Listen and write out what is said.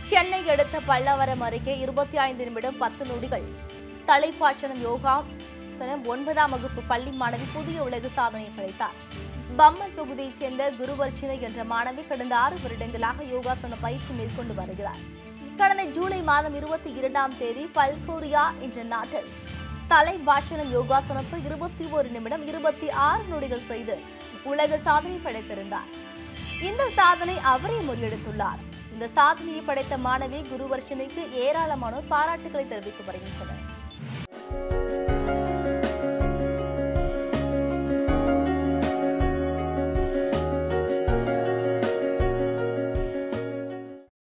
சென்னை அடுத்த பல்லவரம் அருகே இருபத்தி ஐந்து நிமிடம் பத்து நொடிகள் தலைப்பாய்ச்சனம் யோகா ஒன்பதாம் வகுப்பு பள்ளி மாணவி புதிய உலக சாதனை படைத்தார் பம்மன் தொகுதியைச் சேர்ந்த குருவர்ச்சினை என்ற மாணவி கடந்த ஆறு வருடங்களாக யோகாசன பயிற்சி மேற்கொண்டு வருகிறார் கடந்த ஜூலை மாதம் இருபத்தி இரண்டாம் தேதி பல்கோரியா என்ற நாட்டில் தலை பாஷணம் யோகாசனத்தை இருபத்தி ஒரு நிமிடம் இருபத்தி ஆறு நொடிகள் செய்து உலக சாதனை படைத்திருந்தார் இந்த சாதனை அவரே முறியடித்துள்ளார் இந்த சாதனையை படைத்த மாணவி குருவர்ஷினிக்கு ஏராளமானோர் பாராட்டுகளை தெரிவித்து வருகின்றனர்